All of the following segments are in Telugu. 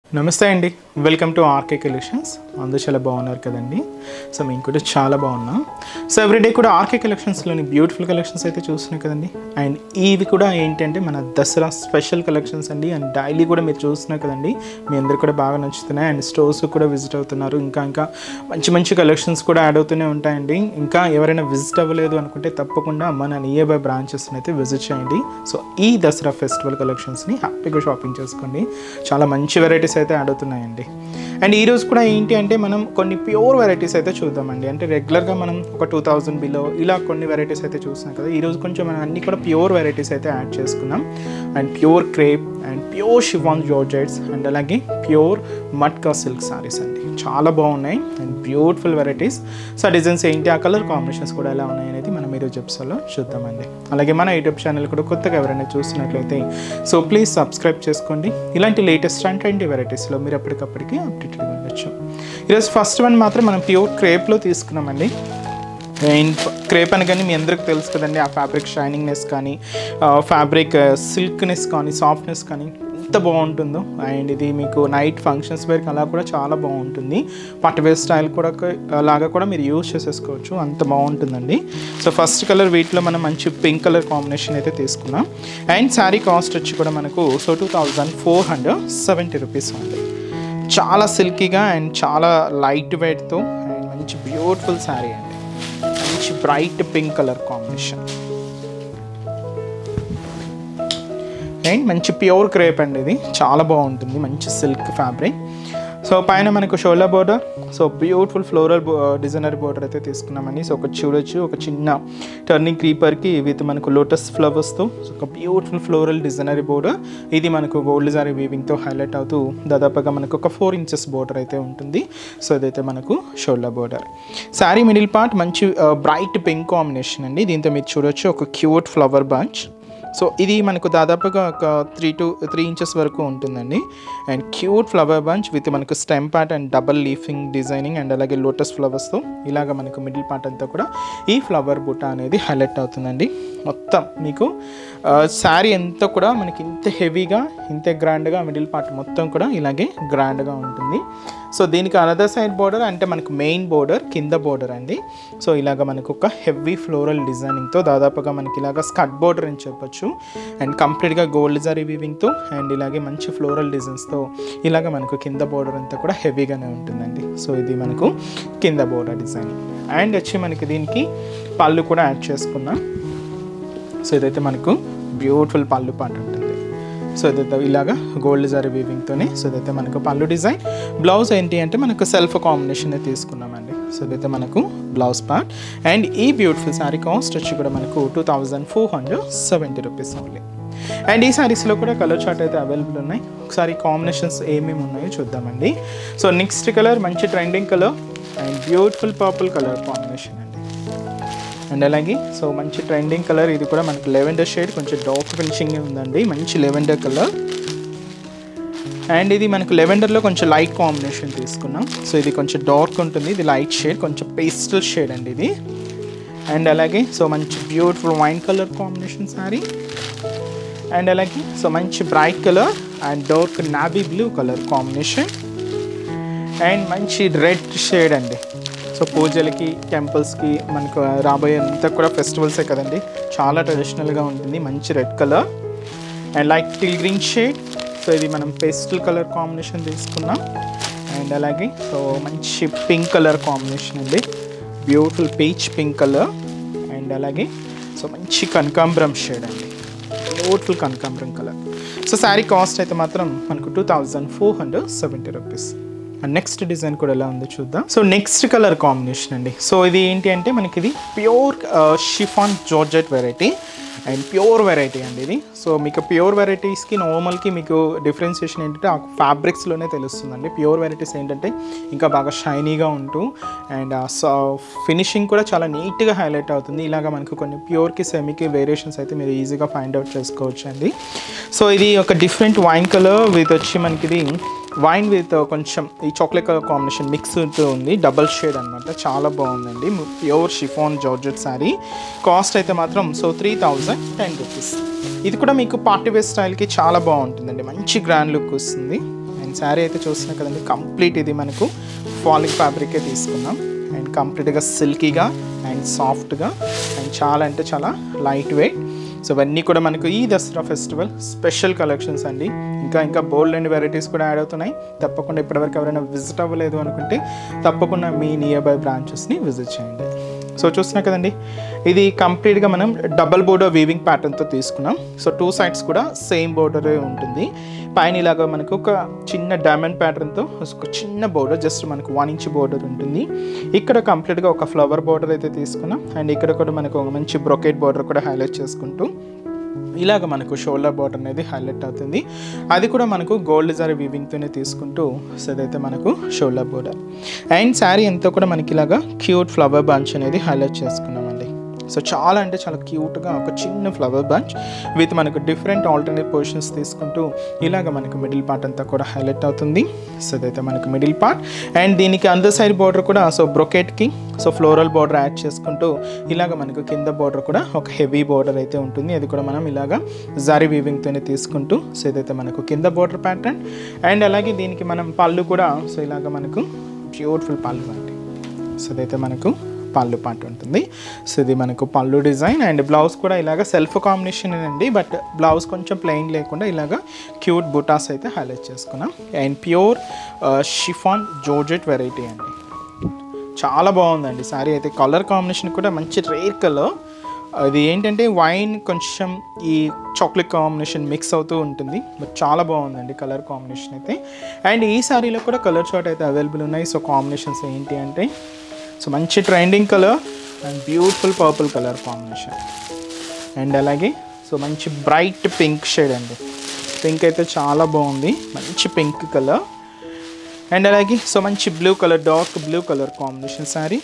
నమస్తే అండి వెల్కమ్ టు ఆర్కే కలెక్షన్స్ అందరూ చాలా బాగున్నారు కదండి సో మేము కూడా చాలా బాగున్నాం సో ఎవ్రీడే కూడా ఆర్కే కలెక్షన్స్లోని బ్యూటిఫుల్ కలెక్షన్స్ అయితే చూస్తున్నాం కదండి అండ్ ఇవి కూడా ఏంటంటే మన దసరా స్పెషల్ కలెక్షన్స్ అండి అండ్ డైలీ కూడా మీరు చూస్తున్నారు కదండి మీ అందరు కూడా బాగా నచ్చుతున్నాయి అండ్ స్టోర్స్ కూడా విజిట్ అవుతున్నారు ఇంకా ఇంకా మంచి మంచి కలెక్షన్స్ కూడా యాడ్ అవుతూనే ఉంటాయండి ఇంకా ఎవరైనా విజిట్ అవ్వలేదు అనుకుంటే తప్పకుండా మన నియర్ బై బ్రాంచెస్ని అయితే విజిట్ చేయండి సో ఈ దసరా ఫెస్టివల్ కలెక్షన్స్ని హ్యాపీగా షాపింగ్ చేసుకోండి చాలా మంచి వెరైటీస్ అయితే యాడ్ అవుతున్నాయండి అండ్ ఈ రోజు కూడా ఏంటి అంటే మనం కొన్ని ప్యూర్ వెరైటీస్ అయితే చూద్దామండి అంటే రెగ్యులర్గా మనం ఒక టూ థౌజండ్ బిలో ఇలా కొన్ని వెరైటీస్ అయితే చూస్తున్నాం కదా ఈ రోజు కొంచెం మనం అన్ని కూడా ప్యూర్ వెరైటీస్ అయితే యాడ్ చేసుకున్నాం and pure crepe and pure chiffon georgettes and అలాగే ప్యూర్ మట్కా సిల్క్ సారీస్ అండి చాలా బాగున్నాయి and beautiful varieties so designs ఏంటి ఆ కలర్ కాంబినేషన్స్ కూడా ఎలా ఉన్నాయి అనేది మనం ఈరోజు ఎపిసోడ్లో చూద్దామండి అలాగే మన యూట్యూబ్ ఛానల్ కూడా కొత్తగా ఎవరైనా చూస్తున్నట్లయితే సో ప్లీజ్ సబ్స్క్రైబ్ చేసుకోండి ఇలాంటి లేటెస్ట్ అండ్ ట్వంటీ వెరైటీస్లో మీరు ఎప్పటికప్పటికి అప్డేటెడ్గా ఉండొచ్చు ఈరోజు ఫస్ట్ వన్ మాత్రం మనం ప్యూర్ క్రేప్లో తీసుకున్నామండి అండ్ క్రేప్ అనగానే మీ అందరికి తెలుసు కదండి ఆ ఫ్యాబ్రిక్ షైనింగ్నెస్ కానీ ఫ్యాబ్రిక్ సిల్క్నెస్ కానీ సాఫ్ట్నెస్ కానీ ఎంత బాగుంటుందో అండ్ ఇది మీకు నైట్ ఫంక్షన్స్ వేర్కి అలా కూడా చాలా బాగుంటుంది పట్టువేర్ స్టైల్ కూడా లాగా కూడా మీరు యూజ్ చేసేసుకోవచ్చు అంత బాగుంటుందండి సో ఫస్ట్ కలర్ వీటిలో మనం మంచి పింక్ కలర్ కాంబినేషన్ అయితే తీసుకున్నాం అండ్ శారీ కాస్ట్ వచ్చి కూడా మనకు so two thousand four hundred seventy rupees ఉంది చాలా సిల్కీగా అండ్ చాలా లైట్ వెయిట్తో అండ్ మంచి బ్యూటిఫుల్ శారీ అండి మంచి bright pink colour combination and మంచి ప్యూర్ క్రేప్ అండి ఇది చాలా బాగుంటుంది మంచి సిల్క్ ఫ్యాబ్రిక్ సో పైన మనకు షోలా border so beautiful floral designer border అయితే తీసుకున్నామని సో ఒక చూడొచ్చు ఒక చిన్న టర్నింగ్ క్రీపర్కి విత్ మనకు లోటస్ ఫ్లవర్స్తో సో ఒక బ్యూటిఫుల్ ఫ్లోరల్ డిజైనరీ బోర్డర్ ఇది మనకు గోల్డ్ జారీ వీవింగ్తో హైలైట్ అవుతూ దాదాపుగా మనకు ఒక ఫోర్ ఇంచెస్ బోర్డర్ అయితే ఉంటుంది సో ఇదైతే మనకు shoulder border sari middle part మంచి బ్రైట్ పింక్ కాంబినేషన్ అండి దీంతో మీరు చూడొచ్చు ఒక క్యూట్ ఫ్లవర్ బంచ్ సో ఇది మనకు దాదాపుగా ఒక త్రీ టు త్రీ ఇంచెస్ వరకు ఉంటుందండి and cute flower bunch with మనకు stem part and double leafing designing and అలాగే లోటస్ ఫ్లవర్స్తో ఇలాగ మనకు మిడిల్ పార్ట్ అంతా కూడా ఈ ఫ్లవర్ బుట్ట అనేది హైలైట్ అవుతుందండి మొత్తం మీకు శారీ అంతా కూడా మనకి ఇంత హెవీగా ఇంత గ్రాండ్గా మిడిల్ పార్ట్ మొత్తం కూడా ఇలాగే గ్రాండ్గా ఉంటుంది సో దీనికి అనదర్ సైడ్ బోర్డర్ అంటే మనకు మెయిన్ బోర్డర్ కింద బోర్డర్ అండి సో ఇలాగ మనకు ఒక హెవీ ఫ్లోరల్ డిజైనింగ్తో దాదాపుగా మనకి ఇలాగ స్కట్ బోర్డర్ అని చెప్పొచ్చు అండ్ కంప్లీట్గా గోల్డ్ జరీ వీవింగ్తో అండ్ ఇలాగే మంచి ఫ్లోరల్ డిజైన్స్తో ఇలాగ మనకు కింద బోర్డర్ అంతా కూడా హెవీగానే ఉంటుందండి సో ఇది మనకు కింద బోర్డర్ డిజైన్ అండ్ వచ్చి మనకి దీనికి పళ్ళు కూడా యాడ్ చేసుకున్నాం సో ఇదైతే మనకు బ్యూటిఫుల్ పళ్ళు పాట ఉంటుంది సో ఇదైతే ఇలాగా గోల్డ్ జరీ వీవింగ్తోనే సో ఇదైతే మనకు పళ్ళు డిజైన్ బ్లౌజ్ ఏంటి అంటే మనకు సెల్ఫ్ కాంబినేషన్ తీసుకున్నామండి సో ఇదైతే మనకు బ్లౌజ్ పార్ట్ అండ్ ఈ బ్యూటిఫుల్ శారీ కాస్ట్ వచ్చి కూడా మనకు two thousand four hundred seventy rupees only and ఈ శారీస్లో కూడా కలర్ చార్ట్ అయితే అవైలబుల్ ఉన్నాయి ఒకసారి కాంబినేషన్స్ ఏమేమి ఉన్నాయో చూద్దామండి సో నెక్స్ట్ కలర్ మంచి trending colour and beautiful purple colour combination అండి అండ్ అలాగే సో మంచి ట్రెండింగ్ కలర్ ఇది కూడా మనకి లెవెండర్ షేడ్ కొంచెం డార్క్ ఫినిషింగ్ ఉందండి మంచి లెవెండర్ కలర్ అండ్ ఇది మనకు లెవెండర్లో కొంచెం లైట్ కాంబినేషన్ తీసుకున్నాం సో ఇది కొంచెం డార్క్ ఉంటుంది ఇది లైట్ షేడ్ కొంచెం పేస్టల్ షేడ్ అండి ఇది అండ్ అలాగే సో మంచి beautiful wine colour combination sari and అలాగే సో మంచి bright colour and dark navy blue colour combination and మంచి రెడ్ షేడ్ అండి సో పూజలకి టెంపుల్స్కి మనకు రాబోయే అంతా కూడా ఫెస్టివల్సే కదండి చాలా ట్రెడిషనల్గా ఉంటుంది మంచి red colour and light teal green shade so ఇది మనం పేస్టల్ కలర్ కాంబినేషన్ తీసుకున్నాం అండ్ అలాగే సో మంచి పింక్ కలర్ కాంబినేషన్ అండి beautiful peach pink colour and అలాగే సో మంచి కనకాంబరం షేడ్ అండి బ్యూటిఫుల్ కనకాంబరం కలర్ సో శారీ కాస్ట్ అయితే మాత్రం మనకు two thousand four hundred seventy rupees and next design కూడా ఎలా ఉందో చూద్దాం సో నెక్స్ట్ కలర్ కాంబినేషన్ అండి సో ఇది ఏంటి అంటే మనకి ఇది pure chiffon georgette variety and pure variety అండి ఇది సో మీకు ప్యూర్ వెరైటీస్కి నార్మల్కి మీకు డిఫరెన్సియేషన్ ఏంటంటే ఆ ఫ్యాబ్రిక్స్లోనే తెలుస్తుందండి ప్యూర్ వెరైటీస్ ఏంటంటే ఇంకా బాగా షైనీగా ఉంటూ అండ్ ఫినిషింగ్ కూడా చాలా నీట్గా హైలైట్ అవుతుంది ఇలాగ మనకు కొన్ని ప్యూర్కి సెమీకి వేరియేషన్స్ అయితే మీరు ఈజీగా ఫైండ్ అవుట్ చేసుకోవచ్చు అండి సో ఇది ఒక డిఫరెంట్ వైన్ కలర్ విత్ వచ్చి మనకి ఇది వైన్ విత్ కొంచెం ఈ చాక్లెట్ కలర్ కాంబినేషన్ మిక్స్ ఉంది డబల్ షేడ్ అనమాట చాలా బాగుందండి pure chiffon georgette sari cost అయితే మాత్రం so three thousand ten rupees ఇది కూడా మీకు పార్టీ వేర్ స్టైల్కి చాలా బాగుంటుందండి మంచి గ్రాండ్ లుక్ వస్తుంది అండ్ అండ్ శారీ అయితే చూస్తున్నాం కదండి కంప్లీట్ ఇది మనకు ఫాలింగ్ ఫ్యాబ్రికే తీసుకున్నాం అండ్ కంప్లీట్గా సిల్కీగా అండ్ సాఫ్ట్గా అండ్ చాలా అంటే చాలా లైట్ వెయిట్ సో ఇవన్నీ కూడా మనకు ఈ దసరా ఫెస్టివల్ స్పెషల్ కలెక్షన్స్ అండి ఇంకా ఇంకా బోల్డ్ అండ్ వెరైటీస్ కూడా యాడ్ అవుతున్నాయి తప్పకుండా ఇప్పటివరకు ఎవరైనా విజిట్ అవ్వలేదు అనుకుంటే తప్పకుండా మీ నియర్ బై బ్రాంచెస్ని విజిట్ చేయండి సో చూస్తున్నా కదండి ఇది కంప్లీట్గా మనం డబల్ బోర్డర్ వీవింగ్ ప్యాటర్న్తో తీసుకున్నాం సో టూ సైడ్స్ కూడా సేమ్ బోర్డరే ఉంటుంది పైన ఇలాగా మనకు ఒక చిన్న డైమండ్ ప్యాటర్న్తో ఒక చిన్న బోర్డర్ జస్ట్ మనకు వన్ ఇంచ్ బోర్డర్ ఉంటుంది ఇక్కడ కంప్లీట్గా ఒక ఫ్లవర్ బోర్డర్ అయితే తీసుకున్నాం అండ్ ఇక్కడ కూడా మనకు ఒక మంచి బ్రొకెట్ బోర్డర్ కూడా హైలైట్ చేసుకుంటూ ఇలాగ మనకు షోల్డర్ బార్డర్ అనేది హైలైట్ అవుతుంది అది కూడా మనకు గోల్డ్ జరీ వీవింగ్తోనే తీసుకుంటూ సో అదైతే మనకు షోల్డర్ బోర్డర్ అండ్ శారీ అంతా కూడా మనకి ఇలాగా క్యూట్ ఫ్లవర్ బంచ్ అనేది హైలైట్ చేసుకున్నామండి సో చాలా అంటే చాలా క్యూట్గా ఒక చిన్న ఫ్లవర్ బంచ్ విత్ మనకు డిఫరెంట్ ఆల్టర్నేట్ పొజిషన్స్ తీసుకుంటూ ఇలాగ మనకు మిడిల్ పార్ట్ అంతా కూడా హైలైట్ అవుతుంది సో అదైతే మనకు మిడిల్ పార్ట్ అండ్ దీనికి అందర్ సైడ్ బార్డర్ కూడా సో బ్రొకెట్కి సో ఫ్లోరల్ బార్డర్ యాడ్ చేసుకుంటూ ఇలాగ మనకు కింద బార్డర్ కూడా ఒక హెవీ బార్డర్ అయితే ఉంటుంది అది కూడా మనం ఇలాగ జారీ వీవింగ్తోనే తీసుకుంటూ సో ఇదైతే మనకు కింద బార్డర్ ప్యాటర్న్ అండ్ అలాగే దీనికి మనం పళ్ళు కూడా సో ఇలాగ మనకు బ్యూటిఫుల్ పళ్ళు అండి సో ఇదైతే మనకు పళ్ళు పాట ఉంటుంది సో ఇది మనకు పళ్ళు డిజైన్ అండ్ బ్లౌజ్ కూడా ఇలాగ సెల్ఫ్ కాంబినేషన్ అండి బట్ బ్లౌజ్ కొంచెం ప్లెయిన్ లేకుండా ఇలాగ క్యూట్ బుటాస్ అయితే హైలైట్ చేసుకున్నాం and pure chiffon georgette variety అండి చాలా బాగుందండి సారీ అయితే కలర్ కాంబినేషన్ కూడా మంచి రేర్ కలర్ అది ఏంటంటే వైన్ కొంచెం ఈ చాక్లెట్ కాంబినేషన్ మిక్స్ అవుతూ ఉంటుంది బట్ చాలా బాగుందండి కలర్ కాంబినేషన్ అయితే అండ్ ఈ సారీలో కూడా కలర్ షార్ట్ అయితే అవైలబుల్ ఉన్నాయి సో కాంబినేషన్స్ ఏంటి అంటే సో మంచి trending colour and beautiful purple colour combination and అలాగే సో మంచి బ్రైట్ పింక్ షేడ్ అండి పింక్ అయితే చాలా బాగుంది మంచి పింక్ కలర్ అండ్ అలాగే సో మంచి blue colour dark blue colour combination sari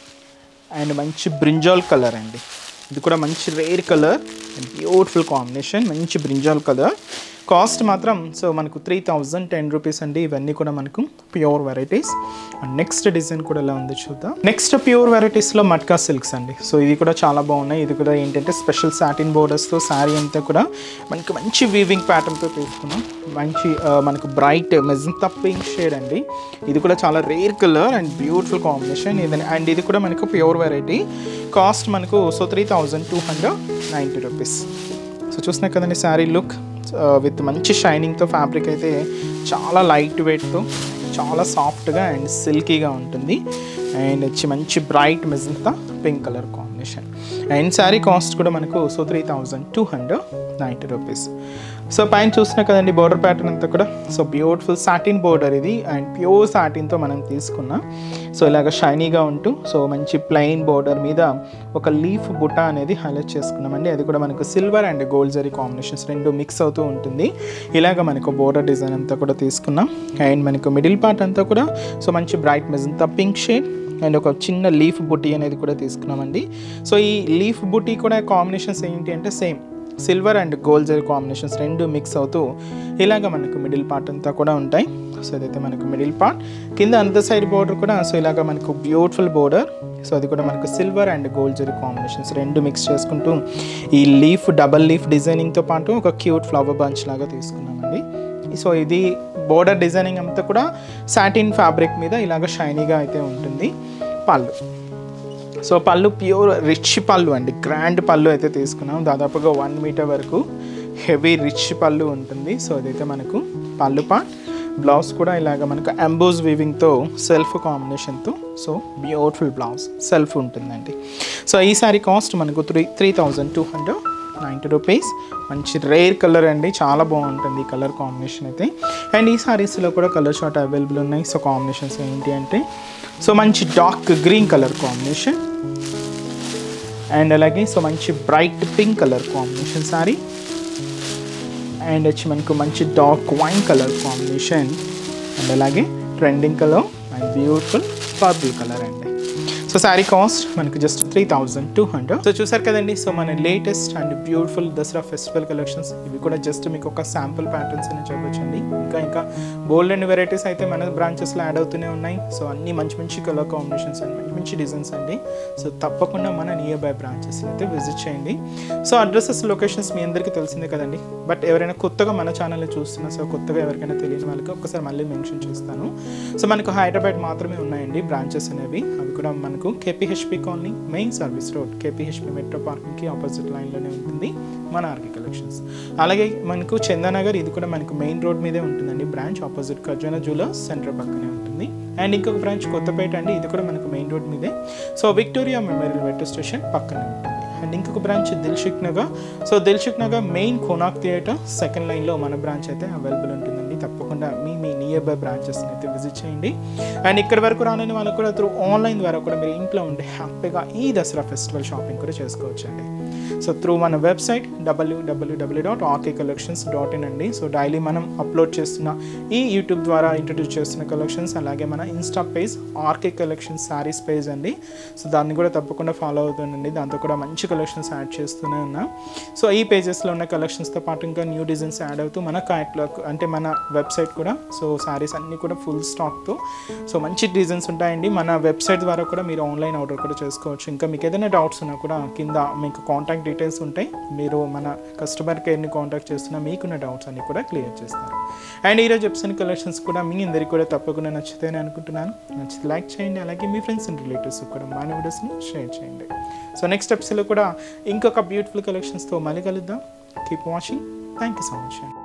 and మంచి బ్రింజాల్ కలర్ అండి ఇది కూడా మంచి rare colour and beautiful combination మంచి బ్రింజాల్ కలర్ కాస్ట్ మాత్రం సో మనకు త్రీ థౌజండ్ టెన్ రూపీస్ అండి ఇవన్నీ కూడా మనకు pure varieties and next design కూడా ఎలా ఉంది చూద్దాం నెక్స్ట్ ప్యూర్ వెరైటీస్లో మట్కా సిల్క్స్ అండి సో ఇది కూడా చాలా బాగున్నాయి ఇది కూడా ఏంటంటే స్పెషల్ సాటిన్ బోర్డర్స్తో శారీ అంతా కూడా మనకి మంచి వీవింగ్ ప్యాటర్న్తో తీసుకున్నాం మంచి ఆ, మనకు బ్రైట్ మెజంతా పింక్ షేడ్ అండి ఇది కూడా చాలా rare colour and beautiful combination ఇది అండ్ ఇది కూడా మనకు ప్యూర్ వెరైటీ కాస్ట్ మనకు so three thousand two hundred ninety rupees so చూస్తున్నా కదండి శారీ లుక్ విత్ మంచి షైనింగ్తో ఫ్యాబ్రిక్ అయితే చాలా లైట్ వెయిట్తో చాలా సాఫ్ట్గా అండ్ సిల్కీగా ఉంటుంది అండ్ వచ్చి మంచి bright magenta pink colour combination and sari cost కూడా మనకు so three thousand two hundred ninety rupees so పైన చూస్తున్నా కదండి బోర్డర్ ప్యాటర్న్ అంతా కూడా సో బ్యూటిఫుల్ సాటిన్ బోర్డర్ ఇది అండ్ ప్యూర్ సాటిన్తో మనం తీసుకున్నాం సో ఇలాగ షైనీగా ఉంటూ సో మంచి ప్లెయిన్ బోర్డర్ మీద ఒక లీఫ్ బుట్ట అనేది హైలైట్ చేసుకున్నామండి అది కూడా మనకు silver and gold zari combinations రెండు మిక్స్ అవుతూ ఉంటుంది ఇలాగ మనకు బోర్డర్ డిజైన్ అంతా కూడా తీసుకున్నాం అండ్ మనకు మిడిల్ పార్ట్ అంతా కూడా సో మంచి bright magenta pink shade and ఒక చిన్న లీఫ్ బుట్టి అనేది కూడా తీసుకున్నామండి సో ఈ లీఫ్ బుట్టి కూడా కాంబినేషన్స్ ఏంటి అంటే same silver and gold zari combinations రెండు మిక్స్ అవుతూ ఇలాగ మనకు మిడిల్ పార్ట్ అంతా కూడా ఉంటాయి సో అదైతే మనకు మిడిల్ పార్ట్ కింద అంత సైడ్ బోర్డర్ కూడా సో ఇలాగ మనకు బ్యూటిఫుల్ బోర్డర్ సో అది కూడా మనకు silver and gold zari combinations రెండు మిక్స్ చేసుకుంటూ ఈ లీఫ్ డబల్ లీఫ్ డిజైనింగ్తో పాటు ఒక క్యూట్ ఫ్లవర్ బంచ్ లాగా తీసుకున్నామండి సో ఇది బోర్డర్ డిజైనింగ్ అంతా కూడా సాటిన్ ఫ్యాబ్రిక్ మీద ఇలాగ షైనీగా అయితే ఉంటుంది పళ్ళు సో పళ్ళు ప్యూర్ రిచ్ పళ్ళు అండి గ్రాండ్ పళ్ళు అయితే తీసుకున్నాం దాదాపుగా వన్ మీటర్ వరకు హెవీ రిచ్ పళ్ళు ఉంటుంది సో అదైతే మనకు పళ్ళు పార్ట్ బ్లౌజ్ కూడా ఇలాగ మనకు అంబోజ్ వీవింగ్తో సెల్ఫ్ కాంబినేషన్తో సో బ్యూటిఫుల్ బ్లౌజ్ సెల్ఫ్ ఉంటుందండి సో ఈ సారీ కాస్ట్ మనకు three three thousand two hundred ninety rupees మంచి రేర్ కలర్ అండి చాలా బాగుంటుంది ఈ కలర్ కాంబినేషన్ అయితే అండ్ ఈ సారీస్లో కూడా కలర్ షార్ట్ అవైలబుల్ ఉన్నాయి సో కాంబినేషన్స్ ఏంటి అంటే సో మంచి dark green colour combination and అలాగే సో మంచి bright pink colour combination sari and వచ్చి మనకు మంచి dark wine colour combination and అలాగే trending colour and beautiful purple colour అండి సో సో శారీ కాస్ట్ మనకు just three thousand two hundred so చూసారు కదండి సో మన latest and beautiful Dussehra festival collections ఇవి కూడా జస్ట్ మీకు ఒక శాంపుల్ ప్యాటర్న్స్ అని చెప్పొచ్చండి ఇంకా ఇంకా బోల్డ్ అండ్ వెరైటీస్ అయితే మన బ్రాంచెస్లో యాడ్ అవుతూనే ఉన్నాయి సో అన్ని మంచి మంచి కలర్ కాంబినేషన్స్ అండ్ మంచి మంచి డిజైన్స్ అండి సో తప్పకుండా మన నియర్ బై బ్రాంచెస్ అయితే విజిట్ చేయండి సో అడ్రసెస్ లొకేషన్స్ మీ అందరికీ తెలిసిందే కదండి బట్ ఎవరైనా కొత్తగా మన ఛానల్ని చూస్తున్నా సో కొత్తగా ఎవరికైనా తెలియని వాళ్ళకి ఒక్కసారి మళ్ళీ మెన్షన్ చేస్తాను సో మనకు హైదరాబాద్ మాత్రమే ఉన్నాయండి బ్రాంచెస్ అనేవి అవి కూడా మనకు KPHB colony main service road KPHB metro పార్కింగ్కి ఆపోజిట్ లైన్లోనే ఉంటుంది మన ఆర్కి కలెక్షన్స్ అలాగే మనకు చందానగర్ ఇది కూడా మనకు మెయిన్ రోడ్ మీదే ఉంటుందండి branch opposite Khazana jewellers centre పక్కనే ఉంటుంది అండ్ ఇంకొక బ్రాంచ్ కొత్తపేట అండి ఇది కూడా మనకు మెయిన్ రోడ్ మీదే so Victoria Memorial metro station పక్కనే ఉంటుంది అండ్ ఇంకొక branch Dilsukh Nagar so Dilsukh Nagar main Konark theatre second లైన్లో మన బ్రాంచ్ అయితే అవైలబుల్ ఉంటుందండి తప్పకుండా మీ మీ నియర్ బై బ్రాంచెస్ని అయితే విజిట్ చేయండి అండ్ ఇక్కడ వరకు రాలేని వాళ్ళకు కూడా త్రూ ఆన్లైన్ ద్వారా కూడా మీరు ఇంట్లో ఉండి హ్యాపీగా ఈ దసరా ఫెస్టివల్ షాపింగ్ కూడా చేసుకోవచ్చండి సో త్రూ మన వెబ్సైట్ డబ్ల్యూడబ్ల్యూడబ్ల్యూ dot RK collections dot in అండి సో డైలీ మనం అప్లోడ్ చేస్తున్న ఈ యూట్యూబ్ ద్వారా ఇంట్రడ్యూస్ చేస్తున్న కలెక్షన్స్ అలాగే మన Insta page RK collections saris page అండి సో దాన్ని కూడా తప్పకుండా ఫాలో అవుతుండండి దాంతో కూడా మంచి కలెక్షన్స్ యాడ్ చేస్తూనే ఉన్నాం సో ఈ పేజెస్లో ఉన్న కలెక్షన్స్తో పాటు ఇంకా న్యూ డిజైన్స్ యాడ్ అవుతూ మన క్యాట్లాగ్ అంటే మన వెబ్సైట్ కూడా సో శారీస్ అన్నీ కూడా ఫుల్ స్టాక్తో సో మంచి డిజైన్స్ ఉంటాయండి మన వెబ్సైట్ ద్వారా కూడా మీరు ఆన్లైన్ ఆర్డర్ కూడా చేసుకోవచ్చు ఇంకా మీకు ఏదైనా డౌట్స్ ఉన్నా కూడా కింద మీకు కాంటాక్ట్ డీటెయిల్స్ ఉంటాయి మీరు మన కస్టమర్ కేర్ని కాంటాక్ట్ చేస్తున్నా మీకున్న డౌట్స్ అన్ని కూడా క్లియర్ చేస్తారు అండ్ ఈరోజు చెప్సిన కలెక్షన్స్ కూడా మీ అందరికీ కూడా తప్పకుండా నచ్చుతాయని అనుకుంటున్నాను నచ్చితే లైక్ చేయండి అలాగే మీ ఫ్రెండ్స్ అండ్ రిలేటివ్స్ కూడా మన వీడియోస్ని షేర్ చేయండి సో నెక్స్ట్ ఎపిసోడ్లో కూడా ఇంకొక బ్యూటిఫుల్ కలెక్షన్స్తో మళ్ళీ కలుద్దాం keep watching thank you so much అండి